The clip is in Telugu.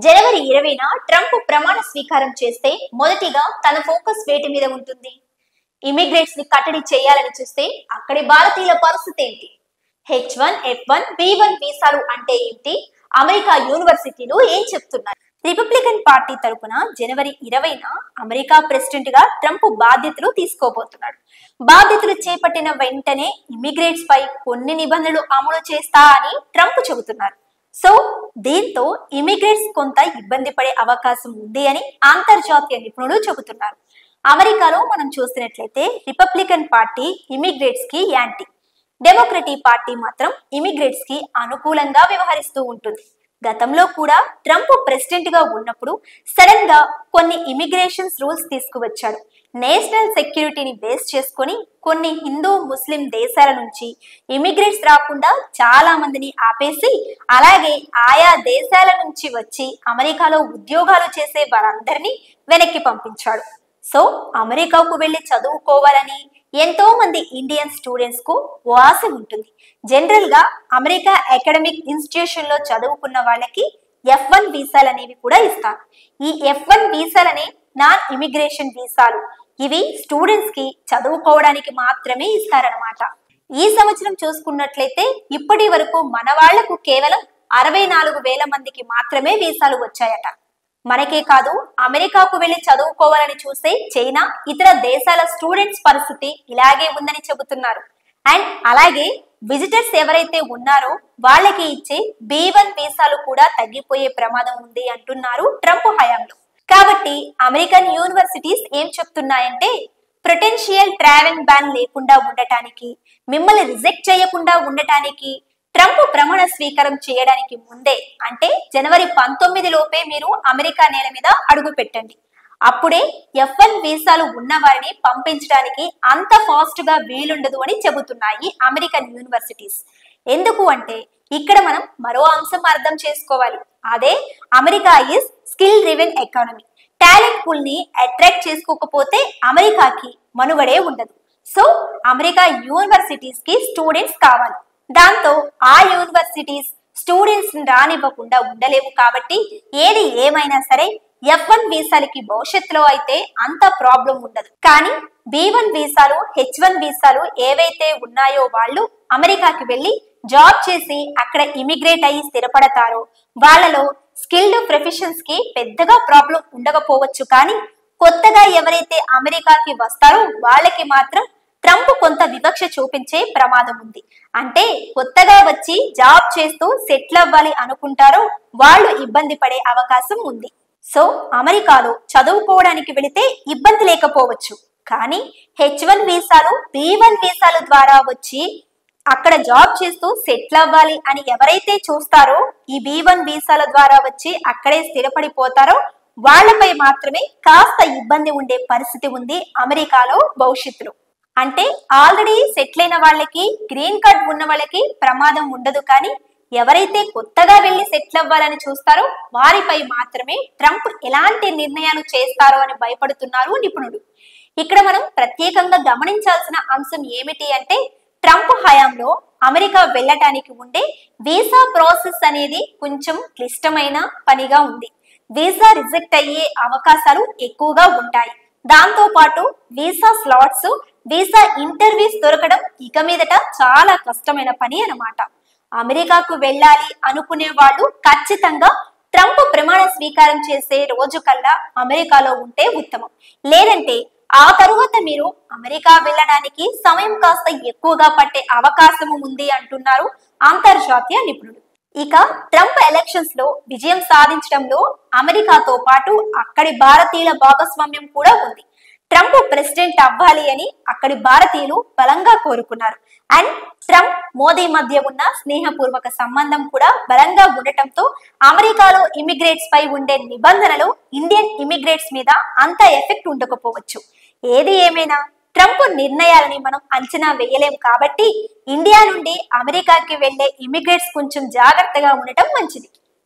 జనవరి ఇరవైన ట్రంప్ ప్రమాణ స్వీకారం చేస్తే మొదటిగా తన ఫోకస్ వేటి మీద ఉంటుంది ఇమిగ్రేట్స్ ని కట్టడి చేయాలని చూస్తే అక్కడి భారతీయుల పరిస్థితి ఏంటి H one F one B one వీసాలు అంటే ఏంటి అమెరికా యూనివర్సిటీలు ఏం చెప్తున్నాయి రిపబ్లికన్ పార్టీ తరపున జనవరి ఇరవైన అమెరికా ప్రెసిడెంట్ గా ట్రంప్ బాధ్యతలు తీసుకోబోతున్నాడు బాధ్యతలు చేపట్టిన వెంటనే ఇమిగ్రేట్స్ పై కొన్ని నిబంధనలు అమలు చేస్తా అని ట్రంప్ చెబుతున్నారు సో దీంతో ఇమిగ్రేట్స్ కొంత ఇబ్బంది పడే అవకాశం ఉంది అని అంతర్జాతీయ నిపుణులు చెబుతున్నారు అమెరికాలో మనం చూసినట్లయితే రిపబ్లికన్ పార్టీ ఇమిగ్రేట్స్ కి యాంటీ డెమోక్రటిక్ పార్టీ మాత్రం ఇమిగ్రేట్స్ కి అనుకూలంగా వ్యవహరిస్తూ ఉంటుంది గతంలో కూడా ట్రంప్ ప్రెసిడెంట్ గా ఉన్నప్పుడు సడన్ గా కొన్ని ఇమిగ్రేషన్స్ రూల్స్ తీసుకువచ్చాడు నేషనల్ సెక్యూరిటీని బేస్ చేసుకొని కొన్ని హిందూ ముస్లిం దేశాల నుంచి ఇమిగ్రేట్స్ రాకుండా చాలా మందిని ఆపేసి అలాగే ఆయా దేశాల నుంచి వచ్చి అమెరికాలో ఉద్యోగాలు చేసే వారందరినీ వెనక్కి పంపించాడు సో అమెరికాకు వెళ్ళి చదువుకోవాలని ఎంతో మంది ఇండియన్ స్టూడెంట్స్ కు ఓ ఆశ ఉంటుంది జనరల్ గా అమెరికా అకాడమిక్ ఇన్స్టిట్యూషన్ లో చదువుకున్న వాళ్ళకి ఎఫ్ వన్ వీసాలు అనేవి కూడా ఇస్తారు ఈ ఎఫ్ వన్ వీసాలనే నాన్ ఇమిగ్రేషన్ వీసాలు ఇవి స్టూడెంట్స్ కి చదువుకోవడానికి మాత్రమే ఇస్తారనమాట ఈ సంవత్సరం చూసుకున్నట్లయితే ఇప్పటి వరకు మన వాళ్లకు కేవలం అరవై నాలుగు వేల మందికి మాత్రమే వీసాలు వచ్చాయట మనకే కాదు అమెరికాకు వెళ్లి చదువుకోవాలని చూసే చైనా ఇతర దేశాల స్టూడెంట్స్ పరిస్థితి ఇలాగే ఉందని చెబుతున్నారు అండ్ అలాగే విజిటర్స్ ఎవరైతే ఉన్నారో వాళ్ళకి ఇచ్చే బి వన్ వీసాలు కూడా తగ్గిపోయే ప్రమాదం ఉంది అంటున్నారు ట్రంప్ హయాంలో కాబట్టి అమెరికన్ యూనివర్సిటీస్ ఏం చెప్తున్నాయంటే పొటెన్షియల్ ట్రావెల్ బ్యాన్ లేకుండా ఉండటానికి మిమ్మల్ని రిజెక్ట్ చేయకుండా ఉండటానికి ట్రంప్ ప్రమాణ స్వీకారం చేయడానికి ముందే అంటే జనవరి పంతొమ్మిది లోపే మీరు అమెరికా నేల మీద అడుగు పెట్టండి అప్పుడే ఎఫ్ వన్ వీసాలు ఉన్న వారిని పంపించడానికి అంత ఫాస్ట్ గా వీలుండదు అని చెబుతున్నాయి అమెరికన్ యూనివర్సిటీస్ ఎందుకు అంటే ఇక్కడ మనం మరో అంశం అర్థం చేసుకోవాలి అదే America is skill driven economy talent pool ని అట్రాక్ట్ చేసుకోకపోతే అమెరికాకి మనుగడే ఉండదు సో అమెరికా యూనివర్సిటీస్ కి స్టూడెంట్స్ కావాలి దాంతో ఆ యూనివర్సిటీస్ స్టూడెంట్స్ రానివ్వకుండా ఉండలేవు కాబట్టి ఏది ఏమైనా సరే ఎఫ్ వన్ వీసాలకి భవిష్యత్తులో అయితే అంత ప్రాబ్లం ఉండదు కానీ బి వన్ వీసాలు హెచ్ వన్ వీసాలు ఏవైతే ఉన్నాయో వాళ్ళు అమెరికాకి వెళ్ళి జాబ్ చేసి అక్కడ ఇమిగ్రేట్ అయ్యి స్థిరపడతారో వాళ్ళలో స్కిల్డ్ ప్రొఫెషన్స్ కి పెద్దగా ప్రాబ్లం ఉండకపోవచ్చు కానీ కొత్తగా ఎవరైతే అమెరికాకి వస్తారో వాళ్ళకి మాత్రం ట్రంప్ కొంత వివక్ష చూపించే ప్రమాదం ఉంది అంటే కొత్తగా వచ్చి జాబ్ చేస్తూ సెటిల్ అవ్వాలి అనుకుంటారో వాళ్ళు ఇబ్బంది పడే అవకాశం ఉంది సో అమెరికాలో చదువుకోవడానికి వెళితే ఇబ్బంది లేకపోవచ్చు కానీ హెచ్ వన్ వీసాలు బి వన్ వీసాల ద్వారా వచ్చి అక్కడ జాబ్ చేస్తూ సెటిల్ అవ్వాలి అని ఎవరైతే చూస్తారో ఈ బి వన్ వీసాల ద్వారా వచ్చి అక్కడే స్థిరపడిపోతారో వాళ్ళపై మాత్రమే కాస్త ఇబ్బంది ఉండే పరిస్థితి ఉంది అమెరికాలో భవిష్యత్తులో అంటే ఆల్రెడీ సెటిల్ అయిన వాళ్ళకి గ్రీన్ కార్డ్ ఉన్న వాళ్ళకి ప్రమాదం ఉండదు కానీ ఎవరైతే కొత్తగా వెళ్ళి సెటిల్ అవ్వాలని చూస్తారో వారిపై మాత్రమే ట్రంప్ ఎలాంటి నిర్ణయాలు చేస్తారో అని భయపడుతున్నారు నిపుణులు ఇక్కడ మనం ప్రత్యేకంగా గమనించాల్సిన అంశం ఏమిటి అంటే ట్రంప్ హయాంలో అమెరికా వెళ్ళటానికి ఉండే వీసా ప్రాసెస్ అనేది కొంచెం క్లిష్టమైన పనిగా ఉంది వీసా రిజెక్ట్ అయ్యే అవకాశాలు ఎక్కువగా ఉంటాయి దాంతో పాటు వీసా స్లాట్స్ వీసా ఇంటర్వ్యూస్ దొరకడం ఇక మీదట చాలా కష్టమైన పని అన్నమాట అమెరికాకు వెళ్ళాలి అనుకునే వాళ్ళు ఖచ్చితంగా ట్రంప్ ప్రమాణ స్వీకారం చేసే రోజు కల్లా అమెరికాలో ఉంటే ఉత్తమం లేదంటే ఆ తరువాత మీరు అమెరికా వెళ్ళడానికి సమయం కాస్త ఎక్కువగా పట్టే అవకాశం ఉంది అంటున్నారు అంతర్జాతీయ నిపుణులు ఇక ట్రంప్ ఎలక్షన్స్ లో విజయం సాధించడంలో అమెరికాతో పాటు అక్కడి భారతీయుల భాగస్వామ్యం కూడా ఉంది ట్రంప్ ప్రెసిడెంట్ అవ్వాలి అని అక్కడి భారతీయులు బలంగా కోరుకున్నారు అండ్ ట్రంప్ మోదీ మధ్య ఉన్న స్నేహపూర్వక సంబంధం కూడా బలంగా ఉండటంతో అమెరికాలో ఇమిగ్రేట్స్ పై ఉండే నిబంధనలు ఇండియన్ ఇమిగ్రేట్స్ మీద అంత ఎఫెక్ట్ ఉండకపోవచ్చు ఏది ఏమైనా ట్రంప్ నిర్ణయాలని మనం అంచనా వేయలేం కాబట్టి ఇండియా నుండి అమెరికాకి వెళ్లే ఇమిగ్రేట్స్ కొంచెం జాగ్రత్తగా ఉండటం మంచిది